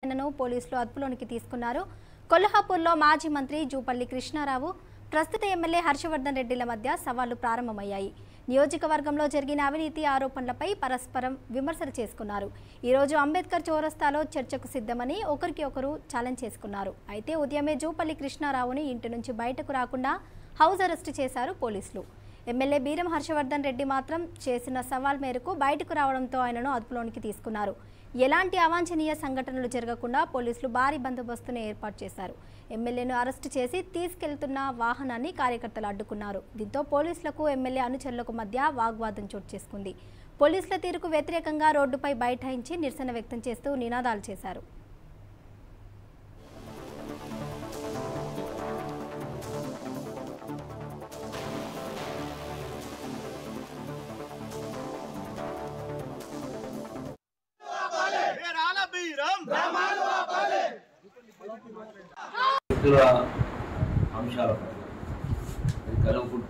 ఆయనను పోలీసులు అదుపులోనికి తీసుకున్నారు కొల్హాపూర్లో మాజీ మంత్రి జూపల్లి కృష్ణారావు ప్రస్తుత ఎమ్మెల్యే హర్షవర్ధన్ రెడ్డిల మధ్య సవాళ్లు ప్రారంభమయ్యాయి నియోజకవర్గంలో జరిగిన అవినీతి ఆరోపణలపై పరస్పరం విమర్శలు చేసుకున్నారు ఈరోజు అంబేద్కర్ చౌరస్తాలో చర్చకు సిద్ధమని ఒకరికి ఒకరు ఛాలెంజ్ చేసుకున్నారు అయితే ఉదయమే జూపల్లి కృష్ణారావుని ఇంటి నుంచి బయటకు రాకుండా హౌస్ అరెస్టు చేశారు పోలీసులు ఎమ్మెల్యే బీరం హర్షవర్ధన్ రెడ్డి మాత్రం చేసిన సవాల్ మేరకు బయటకు రావడంతో ఆయనను అదుపులోనికి తీసుకున్నారు ఎలాంటి అవాంఛనీయ సంఘటనలు జరగకుండా పోలీసులు భారీ బందోబస్తును ఏర్పాటు చేశారు ఎమ్మెల్యేను అరెస్టు చేసి తీసుకెళ్తున్న వాహనాన్ని కార్యకర్తలు అడ్డుకున్నారు దీంతో పోలీసులకు ఎమ్మెల్యే అనుచరులకు మధ్య వాగ్వాదం చోటు చేసుకుంది పోలీసుల తీరుకు వ్యతిరేకంగా రోడ్డుపై బైఠాయించి నిరసన వ్యక్తం చేస్తూ నినాదాలు చేశారు పేరాల బీరం వ్యక్తుల అంశాలపై అది కలుపుకుంటూ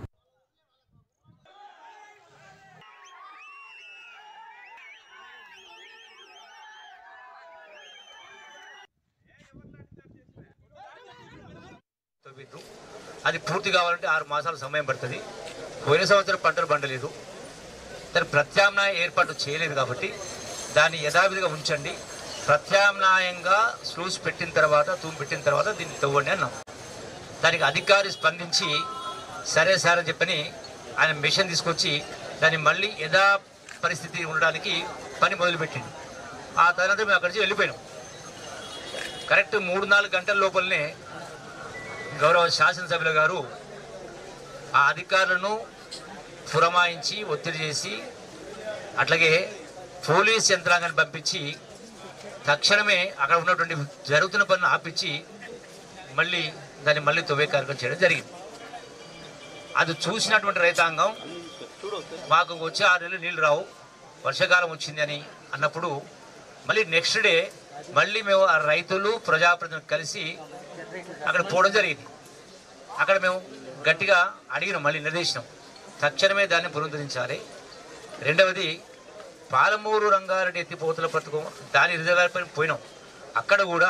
తవ్విద్దు అది పూర్తి కావాలంటే ఆరు మాసాల సమయం పడుతుంది పోయిన సంవత్సరం పంటలు పండలేదు దాని ప్రత్యామ్నాయ ఏర్పాటు చేయలేదు కాబట్టి దాన్ని యథావిధిగా ఉంచండి ప్రత్యామ్నాయంగా స్లూస్ పెట్టిన తర్వాత తూము పెట్టిన తర్వాత దీన్ని తవ్వండి అన్నాం దానికి అధికారి స్పందించి సరే సార్ అని చెప్పని ఆయన మిషన్ తీసుకొచ్చి దాన్ని మళ్ళీ యథా పరిస్థితి ఉండడానికి పని మొదలుపెట్టిండు ఆ తర్వాత మేము అక్కడి నుంచి వెళ్ళిపోయినాం కరెక్ట్ మూడు నాలుగు గంటల లోపలనే గౌరవ శాసనసభ్యుల గారు ఆ అధికారులను పురమాయించి ఒత్తిడి చేసి అట్లాగే పోలీస్ యంత్రాంగాన్ని పంపించి తక్షణమే అక్కడ ఉన్నటువంటి జరుగుతున్న పనులు ఆపించి మళ్ళీ దాన్ని మళ్ళీ తవ్వే కార్యక్రమం చేయడం జరిగింది అది చూసినటువంటి రైతాంగం మాకు వచ్చే ఆరు నెలలు నీళ్లు రావు వర్షాకాలం వచ్చింది అని అన్నప్పుడు మళ్ళీ నెక్స్ట్ డే మళ్ళీ మేము ఆ రైతులు ప్రజాప్రతినిధులు కలిసి అక్కడ పోవడం జరిగింది అక్కడ మేము గట్టిగా అడిగినాం మళ్ళీ నిర్దేశించాం తక్షణమే దాన్ని పునరుద్ధరించాలి రెండవది పాలమూరు రంగారెడ్డి ఎత్తిపోతుల పథకం దాని రిజర్వాయర్ పైన పోయినాం అక్కడ కూడా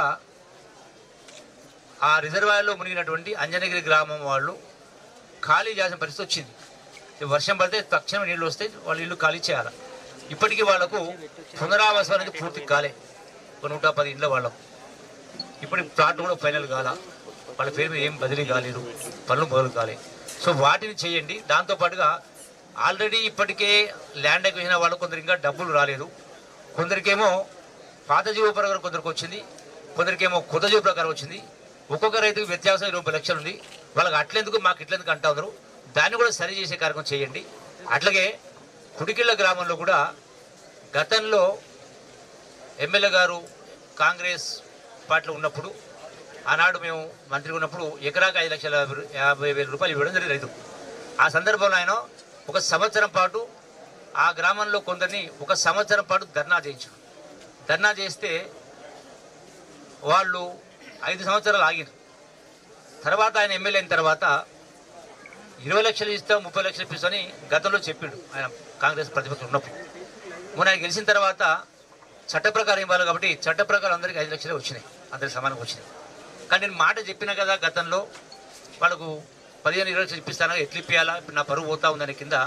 ఆ రిజర్వాయర్లో మునిగినటువంటి అంజనగిరి గ్రామం వాళ్ళు ఖాళీ చేసిన పరిస్థితి వచ్చింది ఈ వర్షం పడితే తక్షణం నీళ్ళు వస్తే వాళ్ళు ఇల్లు ఖాళీ చేయాలి ఇప్పటికీ వాళ్లకు పునరావాసం అనేది పూర్తి కాలే ఒక నూట పది ఇండ్ల వాళ్ళకు ఇప్పుడు ప్లాట్ కూడా ఫైనల్ కాల వాళ్ళ పేరు మీద ఏం బదిలీ కాలేదు పనులు మొదలు కాలే సో వాటిని చేయండి దాంతోపాటుగా ఆల్రెడీ ఇప్పటికే ల్యాండ్ ఎక్విజిషన్ వాళ్ళు కొందరు ఇంకా డబ్బులు రాలేదు కొందరికేమో పాత జీవ ప్రకారం కొందరికి వచ్చింది కొందరికేమో కొత్త జీవ ప్రకారం వచ్చింది ఒక్కొక్క రైతుకు వ్యత్యాసం ఇరవై లక్షలు ఉంది వాళ్ళకి అట్లెందుకు మాకు ఇట్లెందుకు అంటా ఉన్నారు దాన్ని కూడా సరి చేసే కార్యక్రమం చేయండి అట్లాగే కుడికిళ్ళ గ్రామంలో కూడా గతంలో ఎమ్మెల్యే గారు కాంగ్రెస్ పార్టీలో ఉన్నప్పుడు ఆనాడు మేము మంత్రి ఉన్నప్పుడు ఎకరాకు ఐదు లక్షల యాభై వేల రూపాయలు ఇవ్వడం జరిగింది రైతు ఆ సందర్భంలో ఆయన ఒక సంవత్సరం పాటు ఆ గ్రామంలో కొందరిని ఒక సంవత్సరం పాటు ధర్నా చేయించారు ధర్నా చేస్తే వాళ్ళు ఐదు సంవత్సరాలు ఆగిరు తర్వాత ఆయన ఎమ్మెల్యే అయిన తర్వాత ఇరవై లక్షలు ఇస్తాం ముప్పై లక్షలు ఇప్పిస్తామని గతంలో చెప్పిండు ఆయన కాంగ్రెస్ ప్రతిపక్షం ఉన్నప్పుడు మొన్న ఆయన గెలిచిన తర్వాత చట్ట ప్రకారం ఇవ్వాలి కాబట్టి చట్ట ప్రకారం అందరికీ ఐదు లక్షలే వచ్చినాయి అందరికి సమానంగా వచ్చినాయి కానీ నేను మాట చెప్పిన కదా గతంలో వాళ్ళకు పదిహేను ఇరవై లక్షలు ఇప్పిస్తాను ఎట్లు ఇప్పియాలా ఇప్పుడు నా పరువు పోతా ఉందని కింద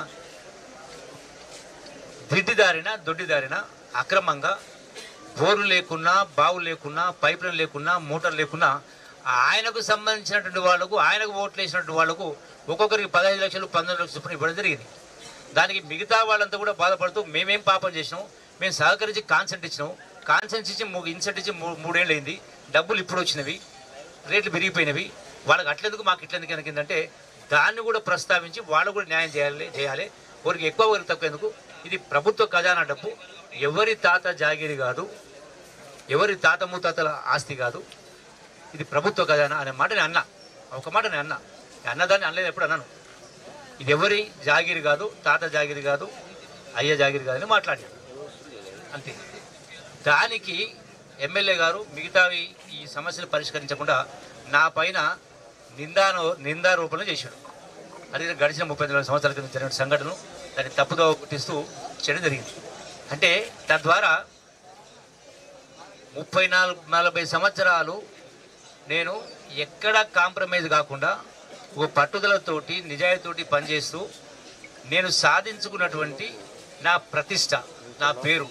దిడ్డిదారిన దొడ్డిదారిన అక్రమంగా బోర్లు లేకున్నా బావులు లేకున్నా పైపులు లేకున్నా మోటార్లు లేకున్నా ఆయనకు సంబంధించినటువంటి వాళ్ళకు ఆయనకు ఓట్లు వేసినటువంటి వాళ్ళకు ఒక్కొక్కరికి పదహైదు లక్షలు పంతొమ్మిది లక్షలు చొప్పున ఇవ్వడం జరిగింది దానికి మిగతా వాళ్ళంతా కూడా బాధపడుతూ మేమేం పాపం చేసినాం మేము సహకరించి కాన్సెంట్ ఇచ్చినాం కాన్సెంట్ ఇచ్చి మూ- ఇన్సెంట్ ఇచ్చి మూ- మూడేళ్ళు అయింది డబ్బులు ఇప్పుడు వచ్చినవి రేట్లు పెరిగిపోయినవి వాళ్ళకి అట్లెందుకు మాకు ఇట్లెందుకు అనుకుందంటే దాన్ని కూడా ప్రస్తావించి వాళ్ళు కూడా న్యాయం చేయాలి చేయాలి ఒకరికి ఎక్కువ ఒకరికి తక్కువ ఎందుకు ఇది ప్రభుత్వ ఖజానా డబ్బు ఎవరి తాత జాగిరి కాదు ఎవరి తాత ముత్తాతల ఆస్తి కాదు ఇది ప్రభుత్వ ఖజానా అనే మాట నేను అన్నా ఒక మాట నేను అన్నా నేను అన్నదాన్ని అనలేదు ఎప్పుడు అన్నాను ఇది ఎవరి జాగిరి కాదు తాత జాగిరి కాదు అయ్య జాగిరి కాదు అని మాట్లాడాను అంతే దానికి ఎమ్మెల్యే గారు మిగతావి ఈ సమస్యలు పరిష్కరించకుండా నా పైన నిందాను నిందారోపణ చేశాడు అది గడిచిన ముప్పై నాలుగు సంవత్సరాల క్రితం జరిగిన సంఘటనను దాన్ని తప్పుదో పుట్టిస్తూ చేయడం జరిగింది అంటే తద్వారా ముప్పై నాలుగు నలభై సంవత్సరాలు నేను ఎక్కడ కాంప్రమైజ్ కాకుండా ఓ పట్టుదలతోటి నిజాయితీతోటి పనిచేస్తూ నేను సాధించుకున్నటువంటి నా ప్రతిష్ట నా పేరు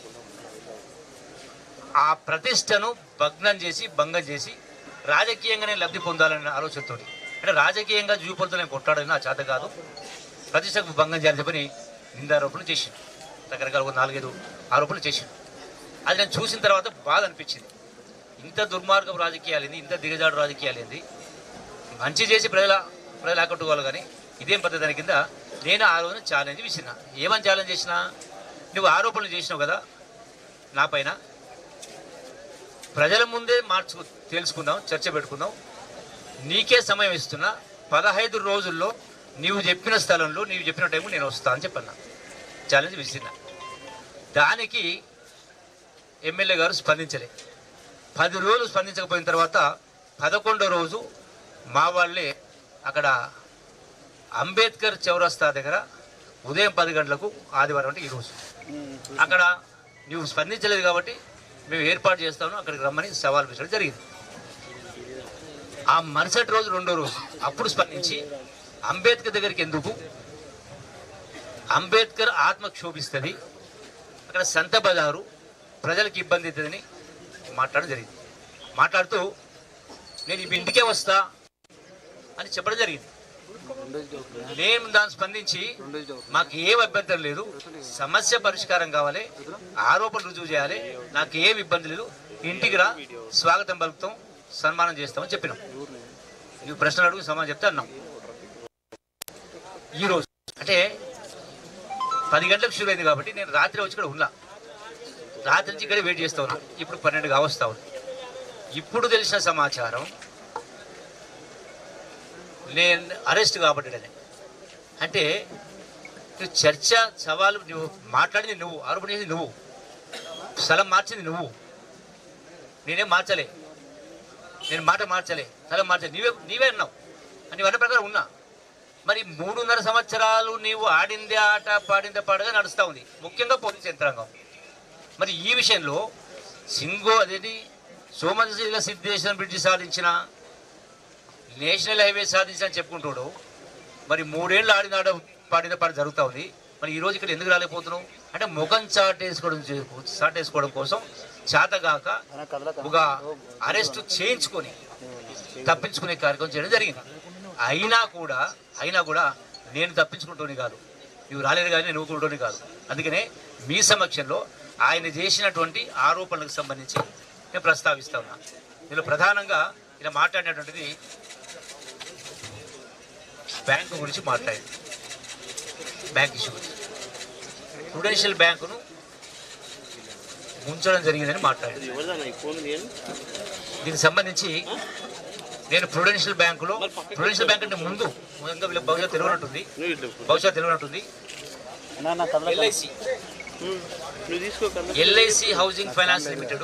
ఆ ప్రతిష్టను భగ్నం చేసి భంగం చేసి రాజకీయంగానే లబ్ధి పొందాలనే ఆలోచనతోటి అంటే రాజకీయంగా జూపలతో నేను కొట్టాడని నా చేత కాదు ప్రతిష్టకు భంగం చేయాలని చెప్పని నిందారోపణ చేసిండు రకరకాల ఒక నాలుగైదు ఆరోపణలు చేసిండు అది నేను చూసిన తర్వాత బాధ అనిపించింది ఇంత దుర్మార్గపు రాజకీయాలు ఏంది ఇంత దిగజాడు రాజకీయాలు ఏంది మంచి చేసి ప్రజల ప్రజలు ఆకట్టుకోవాలి కానీ ఇదేం పద్ధతి దాని కింద నేను ఆ రోజున ఛాలెంజ్ విసిరిన ఏమని ఛాలెంజ్ చేసినా నువ్వు ఆరోపణలు చేసినావు కదా నా పైన ప్రజల ముందే మార్చు తెలుసుకుందాం చర్చ పెట్టుకుందాం నీకే సమయం ఇస్తున్నా పదహైదు రోజుల్లో నీవు చెప్పిన స్థలంలో నీవు చెప్పిన టైంకు నేను వస్తా అని చెప్పన్నా ఛాలెంజ్ విసిరిన దానికి ఎమ్మెల్యే గారు స్పందించలే పది రోజులు స్పందించకపోయిన తర్వాత పదకొండో రోజు మా వాళ్ళే అక్కడ అంబేద్కర్ చౌరస్తా దగ్గర ఉదయం పది గంటలకు ఆదివారం అంటే ఈరోజు అక్కడ నువ్వు స్పందించలేదు కాబట్టి మేము ఏర్పాటు చేస్తాము అక్కడికి రమ్మని సవాల్ విసరడం జరిగింది ఆ మరుసటి రోజు రెండో రోజు అప్పుడు స్పందించి అంబేద్కర్ దగ్గరికి ఎందుకు అంబేద్కర్ ఆత్మ క్షోభిస్తుంది అక్కడ సంత బజారు ప్రజలకు ఇబ్బంది అవుతుందని మాట్లాడడం జరిగింది మాట్లాడుతూ నేను ఈ ఇంటికే వస్తా అని చెప్పడం జరిగింది నేను దాన్ని స్పందించి మాకు ఏం అభ్యంతరం లేదు సమస్య పరిష్కారం కావాలి ఆరోపణ రుజువు చేయాలి నాకు ఏం ఇబ్బంది లేదు ఇంటికి రా స్వాగతం పలుకుతాం సన్మానం చేస్తామని చెప్పినాం నువ్వు ప్రశ్నలు అడుగు సమాధానం చెప్తే అన్నాం ఈరోజు అంటే పది గంటలకు షురు అయింది కాబట్టి నేను రాత్రి వచ్చి ఇక్కడ ఉన్నా రాత్రి నుంచి ఇక్కడ వెయిట్ చేస్తా ఉన్నా ఇప్పుడు పన్నెండు కావస్తా ఉన్నా ఇప్పుడు తెలిసిన సమాచారం నేను అరెస్ట్ కాబట్టాడని అంటే నువ్వు చర్చ సవాలు నువ్వు మాట్లాడింది నువ్వు ఆరోపణ చేసింది నువ్వు స్థలం మార్చింది నువ్వు నేనేం మార్చలే నేను మాట మార్చలే స్థలం మార్చలే నీవే నీవే అన్నావు అని అన్న ప్రకారం ఉన్నా మరి మూడున్నర సంవత్సరాలు నీవు ఆడిందే ఆట పాడిందే పాడగా నడుస్తూ ఉంది ముఖ్యంగా పోలీస్ యంత్రాంగం మరి ఈ విషయంలో సింగో అదేంటి సోమశీల సిద్ధేశ్వరం బ్రిడ్జి సాధించిన నేషనల్ హైవే సాధించిన అని చెప్పుకుంటాడు మరి మూడేళ్ళు ఆడినాడ పాడిన పాడి జరుగుతూ ఉంది మరి ఈ రోజు ఇక్కడ ఎందుకు రాలేకపోతున్నావు అంటే ముఖం చాటేసుకోవడం చే- చాటేసుకోవడం కోసం చేతగాక ఒక అరెస్ట్ చేయించుకొని తప్పించుకునే కార్యక్రమం చేయడం జరిగింది అయినా కూడా అయినా కూడా నేను తప్పించుకుంటూనే కాదు నువ్వు రాలేదు కానీ నువ్వు కూడాని కాదు అందుకనే మీ సమక్షంలో ఆయన చేసినటువంటి ఆరోపణలకు సంబంధించి నేను ప్రస్తావిస్తా ఉన్నా ఇందులో ప్రధానంగా ఇలా మాట్లాడినటువంటిది బ్యాంకు గురించి మాట్లాడింది బ్యాంక్ ఇష్యూ గురించి ప్రుడెన్షియల్ బ్యాంకును ముంచడం జరిగిందని మాట్లాడింది దీనికి సంబంధించి నేను ప్రుడెన్షియల్ బ్యాంకులో ప్రుడెన్షియల్ బ్యాంక్ అంటే ముందు ఇంకా వీళ్ళకి బహుశా తెలియనట్టుంది బహుశా తెలియనట్టుంది ఎల్ఐసి నువ్వు తీసుకో కన్నా LIC housing finance limited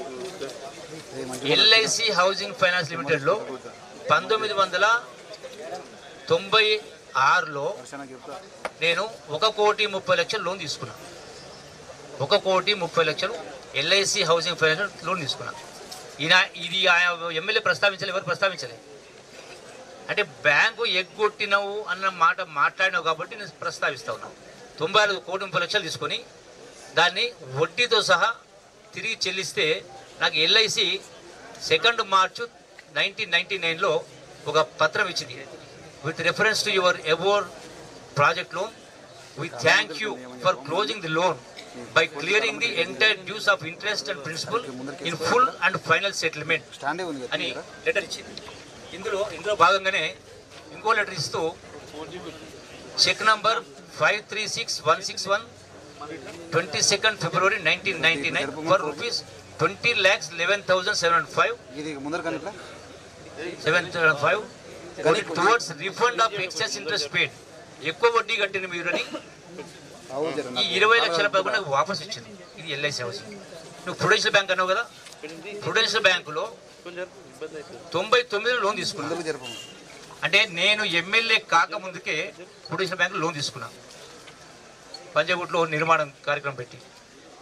LIC housing finance లిమిటెడ్లో పంతొమ్మిది వందల తొంభై ఆరులో నేను ఒక కోటి ముప్పై లక్షలు లోన్ తీసుకున్నా ఒక కోటి ముప్పై లక్షలు ఎల్ఐసి హౌసింగ్ ఫైనాన్స్ లోన్ తీసుకున్నా ఈయన ఇది ఆయన ఎమ్మెల్యే ప్రస్తావించలే ఎవరు ప్రస్తావించలే అంటే బ్యాంకు ఎగ్గొట్టినవు అన్న మాట మాట్లాడినావు కాబట్టి నేను ప్రస్తావిస్తా ఉన్నాను తొంభై ఐదు కోటి ముప్పై లక్షలు తీసుకొని దాన్ని వడ్డీతో సహా తిరిగి చెల్లిస్తే నాకు LIC second March nineteen ninety నైన్లో ఒక పత్రం ఇచ్చింది విత్ రెఫరెన్స్ టు యువర్ ఎవోర్ project loan we thank you for closing the loan by clearing the entire dues of interest and principal in full and final settlement స్టాండే ఉంది కదా అని letter ఇచ్చింది ఇందులో ఇందులో భాగంగానే ఇంకో లెటర్ ఇస్తూ cheque number five three six one six one twenty second February nineteen ninety nine for rupees twenty lakhs eleven thousand seven five ఇది ముందర కనిట్లా seven five towards refund of excess interest paid ఎక్కువ వడ్డీ కట్టిన మీరని అవును జర ఈ ఇరవై లక్షల పదకొండు నాకు వాపస్ ఇచ్చింది ఇది ఎల్ఐసి హౌసింగ్ నువ్వు ప్రొడెన్షియల్ బ్యాంక్ అన్నావు కదా ప్రొడెన్షియల్ బ్యాంకులో కొంచెం ఇబ్బంది అవుతుంది తొంభై తొమ్మిదిలో లోన్ తీసుకున్నాను ముందరకు జరపము అంటే నేను ఎమ్మెల్యే కాకముందుకే ప్రొడెన్షియల్ బ్యాంకు లోన్ తీసుకున్నా పంజాగుట్లో నిర్మాణం కార్యక్రమం పెట్టి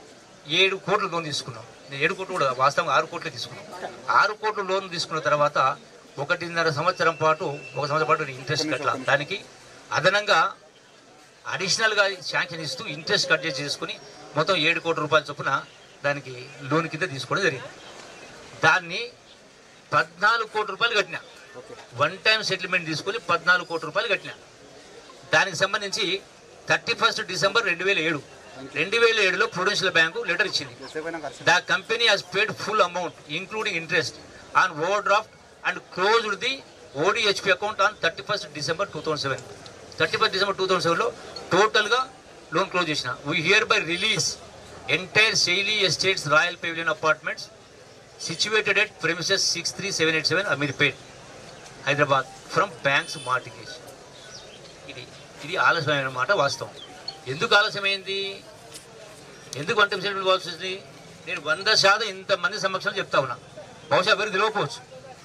ఏడు కోట్ల లోన్ తీసుకున్నాం నేను ఏడు కోట్లు కూడా వాస్తవం ఆరు కోట్లు తీసుకున్నాం ఆరు కోట్ల లోన్ తీసుకున్న తర్వాత ఒకటిన్నర సంవత్సరం పాటు ఒక సంవత్సరం పాటు ఇంట్రెస్ట్ కట్టాల దానికి అదనంగా అడిషనల్గా శాంక్షన్ ఇస్తూ ఇంట్రెస్ట్ కట్ చేసి చేసుకుని మొత్తం ఏడు కోట్ల రూపాయల చొప్పున దానికి లోన్ కింద తీసుకోవడం జరిగింది దాన్ని పద్నాలుగు కోట్ల రూపాయలు కట్టిన వన్ టైం సెటిల్మెంట్ తీసుకొని పద్నాలుగు కోట్ల రూపాయలు కట్టిన దానికి సంబంధించి థర్టీ ఫస్ట్ డిసెంబర్ రెండు వేల ఏడు రెండు వేల ఏడులో ప్రొడెన్షియల్ బ్యాంకు లెటర్ ఇచ్చింది the company has paid full amount including interest on overdraft and closed the ODHP account on thirty first December two thousand seven thirty first December two thousand సెవెన్లో టోటల్గా loan close చేసిన we hereby release entire Shaili estates royal pavilion apartments situated at premises six three seven eight seven Ameerpet Hyderabad from banks mortgage ఇది ఇది ఆలస్యమైన మాట వాస్తవం ఎందుకు ఆలస్యమైంది ఎందుకు వంట విషయం ఇవ్వాల్సి వచ్చింది నేను వంద శాతం ఇంతమంది సమక్షంలో చెప్తా ఉన్నా బహుశా ఎవరికి తెలియకపోవచ్చు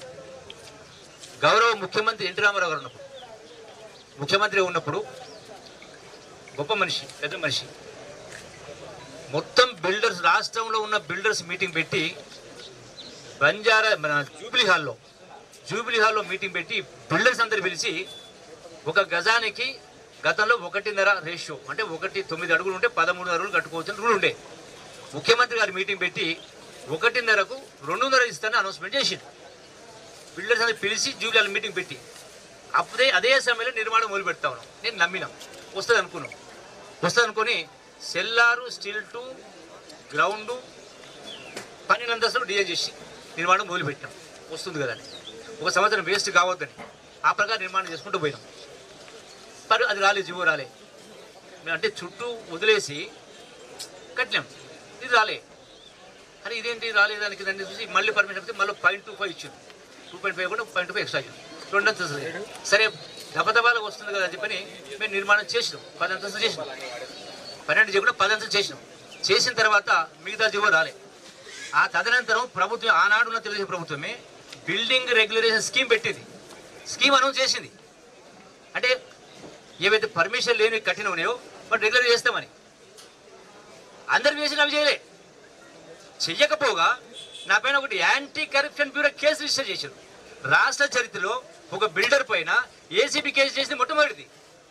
గౌరవ ముఖ్యమంత్రి ఎన్టీ రామారావు గారు ఉన్నప్పుడు ముఖ్యమంత్రి ఉన్నప్పుడు గొప్ప మనిషి పెద్ద మనిషి మొత్తం బిల్డర్స్ రాష్ట్రంలో ఉన్న బిల్డర్స్ మీటింగ్ పెట్టి బంజారా మన జూబ్లీ హాల్లో జూబ్లీ హాల్లో మీటింగ్ పెట్టి బిల్డర్స్ అందరు పిలిచి ఒక గజానికి గతంలో ఒకటిన్నర రేషియో అంటే ఒకటి తొమ్మిది అడుగులు ఉంటే పదమూడు అడుగులు కట్టుకోవచ్చు రూల్ ఉండే ముఖ్యమంత్రి గారు మీటింగ్ పెట్టి ఒకటిన్నరకు రెండున్నర ఇస్తానని అనౌన్స్మెంట్ చేసిండు బిల్డర్స్ అందరు పిలిచి జూబ్లీ హాల్ మీటింగ్ పెట్టి అప్పుడే అదే సమయంలో నిర్మాణం మొదలు పెడతా ఉన్నాం నేను నమ్మినాం వస్తుంది అనుకున్నాం వస్తుంది అనుకొని సెల్లారు స్టీల్ టు గ్రౌండ్ పన్నెండు అంతస్తులు డిజైన్ చేసి నిర్మాణం మొదలుపెట్టాం వస్తుంది కదా అని ఒక సంవత్సరం వేస్ట్ కావద్దని ఆ ప్రకారం నిర్మాణం చేసుకుంటూ పోయినాం మరి అది రాలే జీవో రాలే మేము అంటే చుట్టూ వదిలేసి కట్టినాం ఇది రాలే అరే ఇదేంటి రాలేదు దానికి దాన్ని చూసి మళ్ళీ పర్మిషన్ అయితే మళ్ళీ పాయింట్ టూ ఫైవ్ ఇచ్చారు టూ పాయింట్ ఫైవ్ కూడా పాయింట్ ఫైవ్ ఎక్స్ట్రా ఇచ్చారు రెండు అంతస్తులు సరే దబదబాలకు వస్తుంది కదా అని చెప్పని మేము నిర్మాణం చేసినాం పది అంతస్తులు చేసినాం పన్నెండు చేయకుండా పది అంతస్తులు చేసినాం చేసిన తర్వాత మిగతా జీవో రాలే ఆ తదనంతరం ప్రభుత్వం ఆనాడు ఉన్న తెలుగుదేశం ప్రభుత్వమే బిల్డింగ్ రెగ్యులరేషన్ స్కీమ్ పెట్టింది స్కీమ్ అనౌన్స్ చేసింది అంటే ఏవైతే పర్మిషన్ లేని కఠిన ఉన్నాయో బట్ రెగ్యులర్ చేస్తామని అందరు చేసిన అవి చేయలే చెయ్యకపోగా నా పైన ఒకటి anti corruption bureau case register చేశారు రాష్ట్ర చరిత్రలో ఒక బిల్డర్ పైన ఏసీబీ కేసు చేసింది మొట్టమొదటిది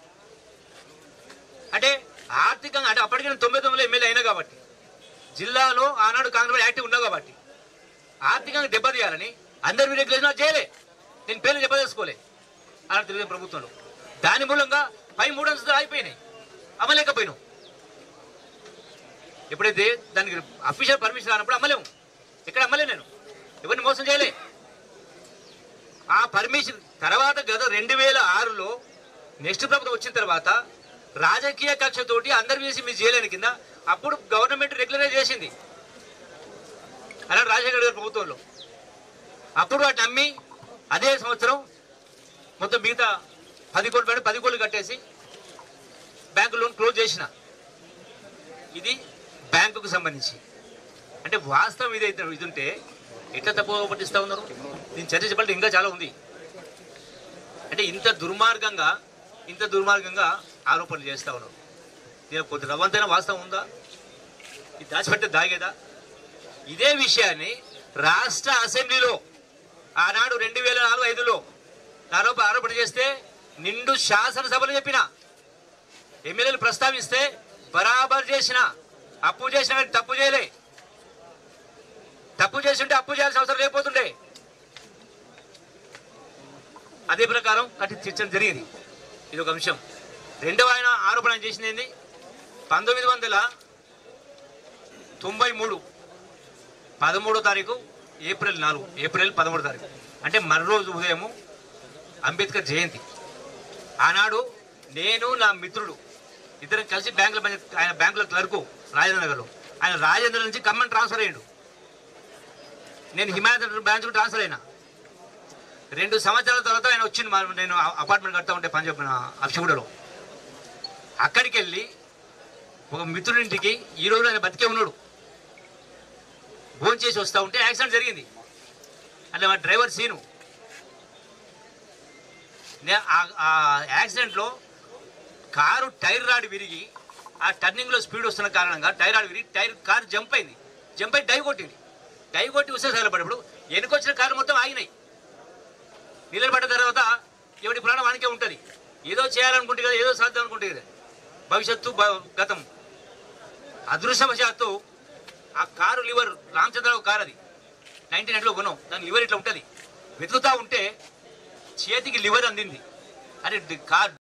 అంటే ఆర్థికంగా అంటే అప్పటికి నేను తొంభై తొమ్మిదిలో ఎమ్మెల్యే అయినా కాబట్టి జిల్లాలో ఆనాడు కాంగ్రెస్ పార్టీ యాక్టివ్ ఉన్నా కాబట్టి ఆర్థికంగా దెబ్బతీయాలని అందరి మీద రెగ్యులేషన్ చేయలే నేను పేర్లు దెబ్బతీసుకోలే ఆనాడు తెలుగుదేశం ప్రభుత్వంలో దాని మూలంగా పై మూడు అంశాలు అయిపోయినాయి అమ్మలేకపోయినాం ఎప్పుడైతే దానికి అఫీషియల్ పర్మిషన్ రానప్పుడు అమ్మలేము ఎక్కడ అమ్మలే నేను ఎవరిని మోసం చేయలే ఆ పర్మిషన్ తర్వాత గత రెండు వేల ఆరులో నెక్స్ట్ ప్రభుత్వం వచ్చిన తర్వాత రాజకీయ కక్షతోటి అందరు వేసి మీరు చేయలేని కింద అప్పుడు గవర్నమెంట్ రెగ్యులరైజ్ చేసింది అలాంటి రాజశేఖర్ గారి ప్రభుత్వంలో అప్పుడు వాటిని అమ్మి అదే సంవత్సరం మొత్తం మిగతా పది కోట్లు పెట్టి పది కోట్లు కట్టేసి బ్యాంకు లోన్ క్లోజ్ చేసిన ఇది బ్యాంకుకు సంబంధించి అంటే వాస్తవం ఇదైతే ఇది ఉంటే ఎట్లా తప్పుగా పట్టిస్తా ఉన్నారు దీని చర్చ చెప్పాలంటే ఇంకా చాలా ఉంది అంటే ఇంత దుర్మార్గంగా ఇంత దుర్మార్గంగా ఆరోపణలు చేస్తా ఉన్నారు దీని కొద్ది రవ్వంతైన వాస్తవం ఉందా ఇది దాచిపెట్టే దాగేదా ఇదే విషయాన్ని రాష్ట్ర అసెంబ్లీలో ఆనాడు రెండు వేల నాలుగు ఐదులో నాలోపు ఆరోపణ చేస్తే నిండు శాసనసభలు చెప్పిన ఎమ్మెల్యేలు ప్రస్తావిస్తే బరాబర్ చేసిన అప్పు చేసిన వాడిని తప్పు చేయలే తప్పు చేస్తుంటే అప్పు చేయాల్సిన అవసరం లేకపోతుండే అదే ప్రకారం కట్టి తీర్చడం జరిగింది ఇది ఒక అంశం రెండవ ఆయన ఆరోపణ చేసింది ఏంది పంతొమ్మిది వందల తొంభై మూడు పదమూడో తారీఖు ఏప్రిల్ నాలుగు ఏప్రిల్ పదమూడో తారీఖు అంటే మరోజు ఉదయము అంబేద్కర్ జయంతి ఆనాడు నేను నా మిత్రుడు ఇద్దరం కలిసి బ్యాంకుల పని ఆయన బ్యాంకుల క్లర్కు రాజేంద్ర నగర్లో ఆయన రాజేంద్ర నుంచి ఖమ్మం ట్రాన్స్ఫర్ అయ్యాడు నేను హిమాయత్ బ్రాంచ్కు ట్రాన్స్ఫర్ అయినా రెండు సంవత్సరాల తర్వాత ఆయన వచ్చింది మా నేను అపార్ట్మెంట్ కడతా ఉంటే పంజాబ్ అక్షగూడలో అక్కడికి వెళ్ళి ఒక మిత్రుడింటికి ఈ రోజు ఆయన బతికే ఉన్నాడు భోజనం చేసి వస్తూ ఉంటే యాక్సిడెంట్ జరిగింది అంటే మా డ్రైవర్ సీను నే- ఆ- ఆ యాక్సిడెంట్లో కారు టైర్ రాడ్ విరిగి ఆ టర్నింగ్ లో స్పీడ్ వస్తున్న కారణంగా టైర్ ఆడివి టైర్ కార్ జంప్ అయింది జంప్ అయి డైవ్ కొట్టింది డైవ్ కొట్టి వస్తే సగలపడినప్పుడు వెనుకొచ్చిన కారు మొత్తం ఆగినాయి నిలబడ్డ తర్వాత ఎవడి ప్రాణం వానికే ఉంటుంది ఏదో చేయాలనుకుంటే కదా ఏదో సాధ్యం అనుకుంటే కదా భవిష్యత్తు భ- గతం అదృష్టవశాత్తు ఆ కారు లివర్ రామచంద్రరావు కారు అది నైన్టీన్ ఎయిట్లో కొన్నాం దాని లివర్ ఇట్లా ఉంటుంది వెతుకుతా ఉంటే చేతికి లివర్ అందింది అరే డి- కార్